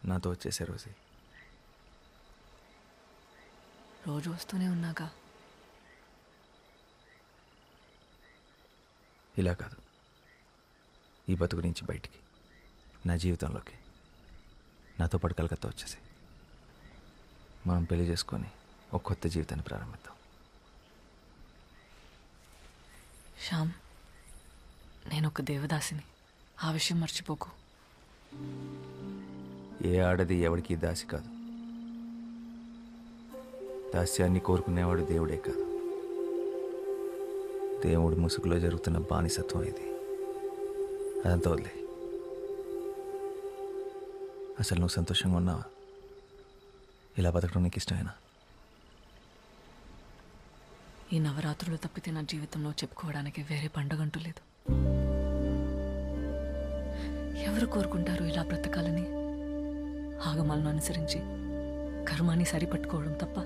నాతో వచ్చేసే రోజే రోజు వస్తూనే ఉన్నాగా ఇలా కాదు ఈ బతుకు నుంచి బయటికి నా జీవితంలోకి నాతో పాటు కలకత్తా వచ్చేసి మనం పెళ్లి చేసుకొని ఒక కొత్త జీవితాన్ని ప్రారంభిద్దాం శ్యామ్ నేను ఒక దేవదాసిని ఆ విషయం మర్చిపోకు ఏ ఆడది ఎవడికి దాసి కాదు దాస్యాన్ని కోరుకునేవాడు దేవుడే కాదు దేవుడి ముసుగులో జరుగుతున్న బానిసత్వం ఇది అదంతా వదిలే అసలు నువ్వు సంతోషంగా ఉన్నావా ఇలా బతకడం నీకు ఇష్టమేనా ఈ నవరాత్రులు తప్పితే నా జీవితంలో చెప్పుకోవడానికి వేరే పండగంటూ లేదు ఎవరు కోరుకుంటారు ఇలా బ్రతకాలని ఆగమాలను అనుసరించి కర్మాన్ని సరిపట్టుకోవడం తప్ప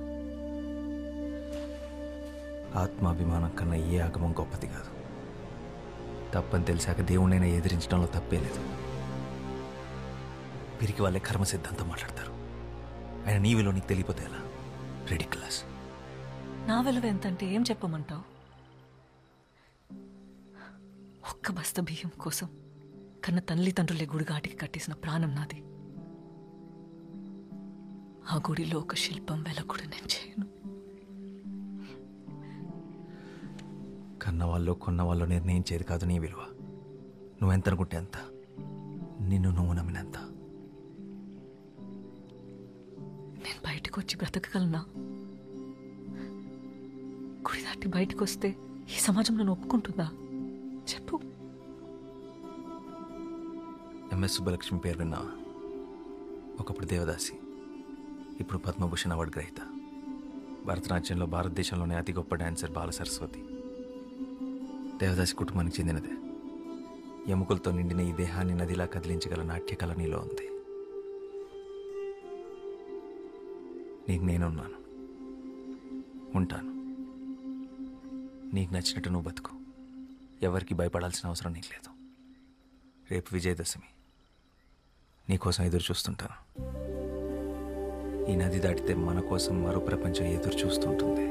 ఆత్మాభిమానం కన్నా ఏ ఆగమం గొప్పది కాదు తప్పని తెలిసాక దేవుణ్ణైనా ఎదిరించడంలో తప్పే లేదు పిరికి వాళ్ళే కర్మ సిద్ధాంతం మాట్లాడతారు ఆయన నీ విలువ నీకు తెలియపోతే ఎలా రెడీ క్లాస్ నా విలువ ఎంతంటే ఏం చెప్పమంటావు ఒక్క బస్త బియ్యం కోసం కన్న తల్లిదండ్రులే గుడిగాటికి కట్టేసిన ప్రాణం నాది ఆ గుడిలో ఒక శిల్పం వెల కూడా నేను చేయను కన్నవాళ్ళు కొన్నవాళ్ళు నిర్ణయించేది కాదు నీ విలువ నువ్వెంత అనుకుంటే ఎంత నిన్ను నువ్వు నమ్మినంత నేను బయటకు వచ్చి బ్రతకగలనా గుడి దాటి బయటకు వస్తే ఈ సమాజం నన్ను ఒప్పుకుంటుందా చెప్పు ఎంఎస్ సుబ్బలక్ష్మి పేరు విన్నావా ఒకప్పుడు దేవదాసి ఇప్పుడు పద్మభూషణ్ అవార్డు గ్రహీత భరతనాట్యంలో భారతదేశంలోనే అతి గొప్ప డాన్సర్ బాల సరస్వతి దేవదాసి కుటుంబానికి చెందినదే ఎముకలతో నిండిన ఈ దేహాన్ని నదిలా కదిలించగల నాట్యకళ నీలో ఉంది నీకు నేనున్నాను ఉంటాను నీకు నచ్చినట్టు నువ్వు బతుకు ఎవరికి భయపడాల్సిన అవసరం నీకు లేదు రేపు విజయదశమి నీకోసం ఎదురు చూస్తుంటాను ఈ నది దాటితే మన కోసం మరో ప్రపంచం ఎదురు చూస్తుంటుంది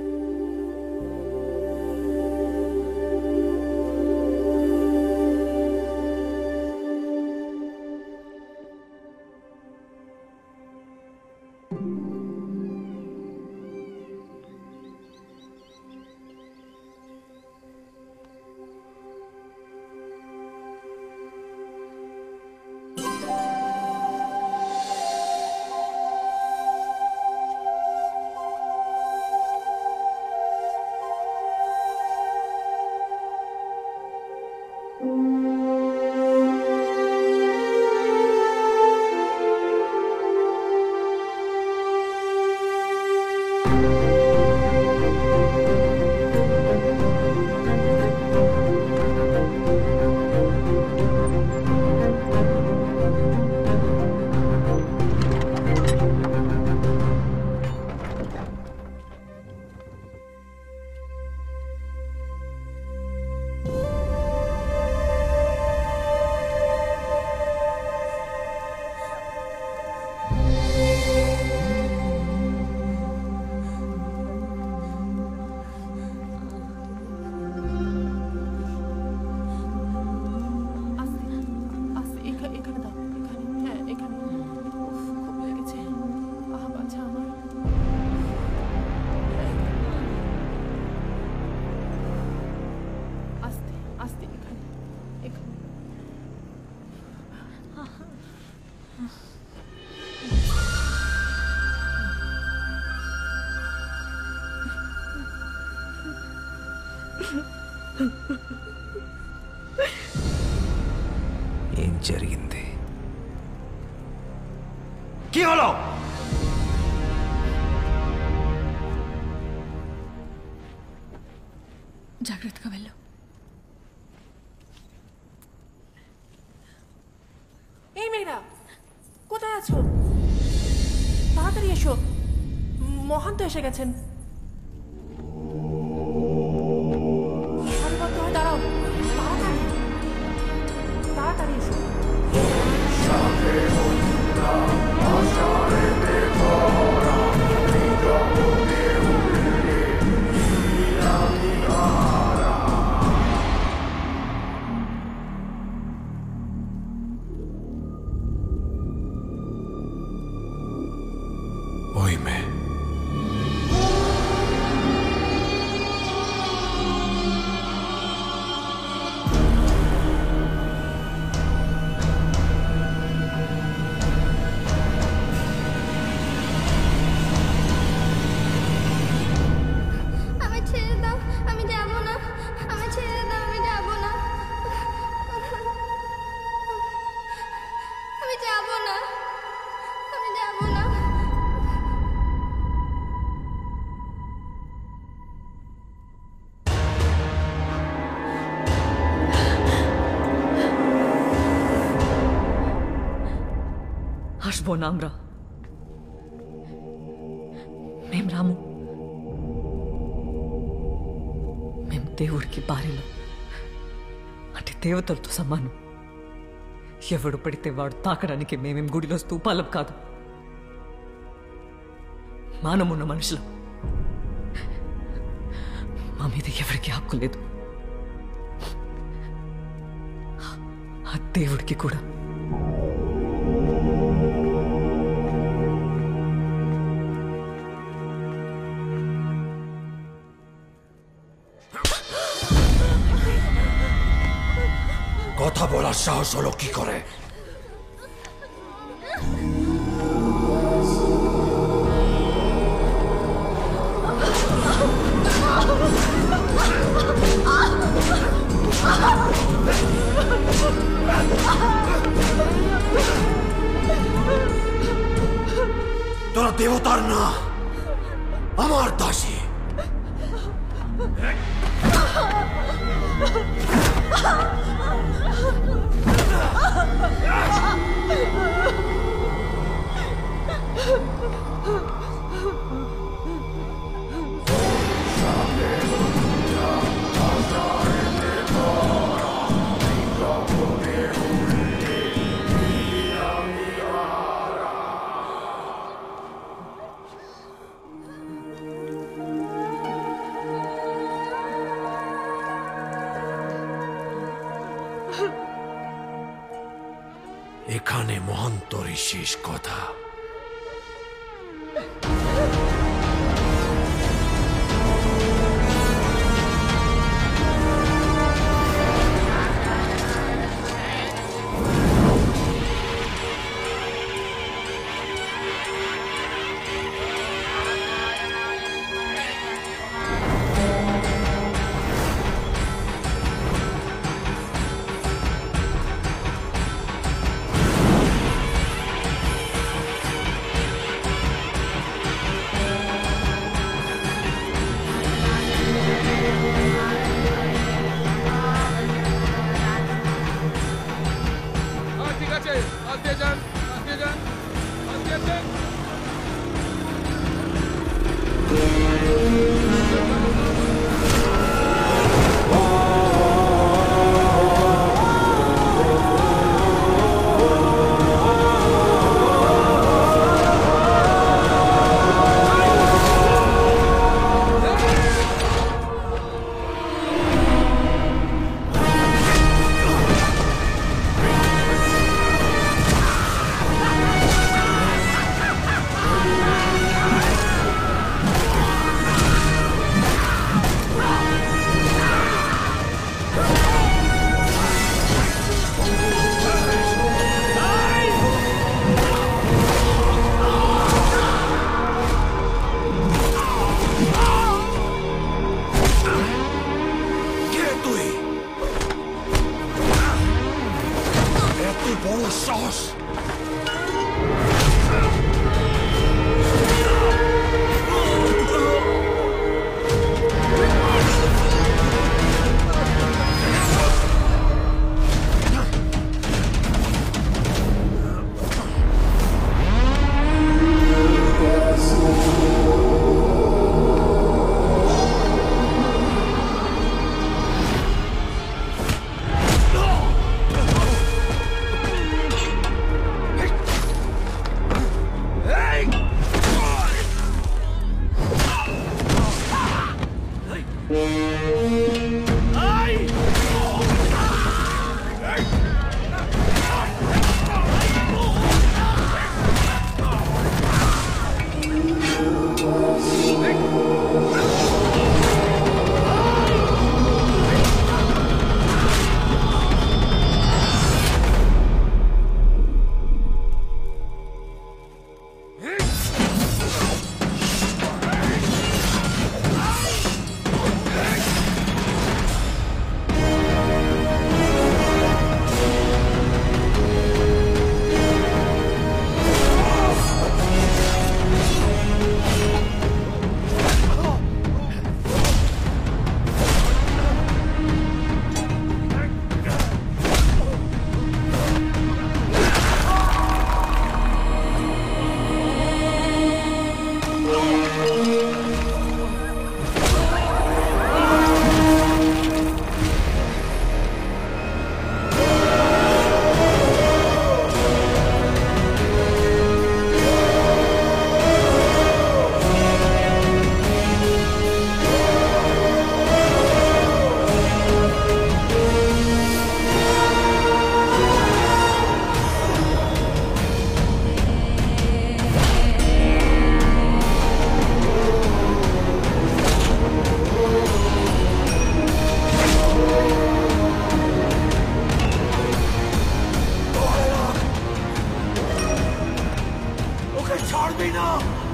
আস্তে আস্তে এখানে এখানে দাও এখানে হ্যাঁ এখানে উফ, খুব লেগেছে আহা বাচ্চা আমার হ্যাঁ, আস্তে আস্তে এখানে এখানে ఏం జరిగింది কি হলো జాగ్రత్తగా వెళ్ళు এই মেয়েরা কোথায় আছো তাড়াতাড়ি এসো মহান তো এসে গেছেন সারিবদ্ধ হয়ে দাঁড়াও তাড়াতাড়ি তাড়াতাড়ি এসো Shake Oíme. আমি ছেড়ে দাও আমি যাব না আমি ছেড়ে দাও আমি যাব না আমি যাব না আমি যাব না আসবো না আমরা మేం రాము మేం దేవుడికి భార్యలు అంటే దేవతలతో సమానం ఎవడు పడితే వాడు తాకడానికి మేమేం గుడిలో స్తూపాలం కాదు మానమున్న మనుషులం మా మీద ఎవరికి హక్కు లేదు ఆ దేవుడికి కూడా কথা বলার সাহস হলো কি করে তোরা দেবতার না আমার দাসী এখানে মহন্তরই শেষ কথা ঠিক আছে পাশ দিয়ে যান পাশ দিয়ে যান পাশ দিয়ে যান ও ছাড়বি না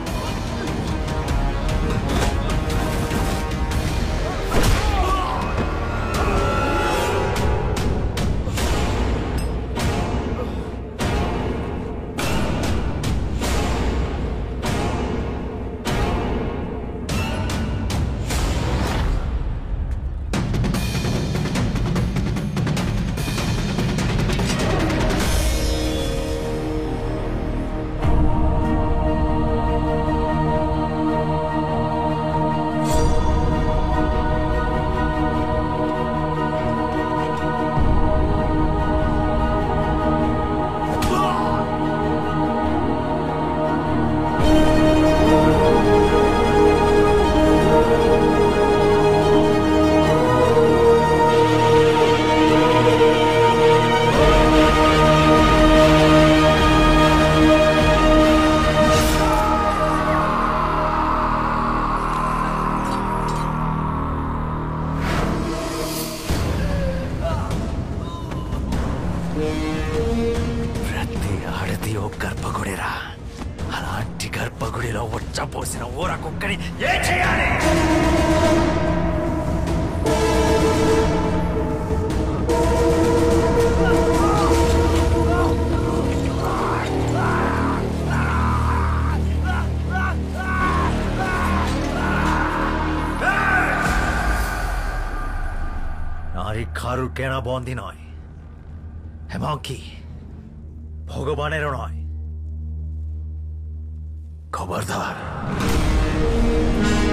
ప్రతి ఆడది ఓ గర్భగుడిరా అలాంటి గర్భగుడిలో వచ్చపోసిన ఊర కుక్కని ఏం చేయాలి নারী খারুর কেনা বন্দি নয় এমনকি ভগবানেরও নয় খবরদার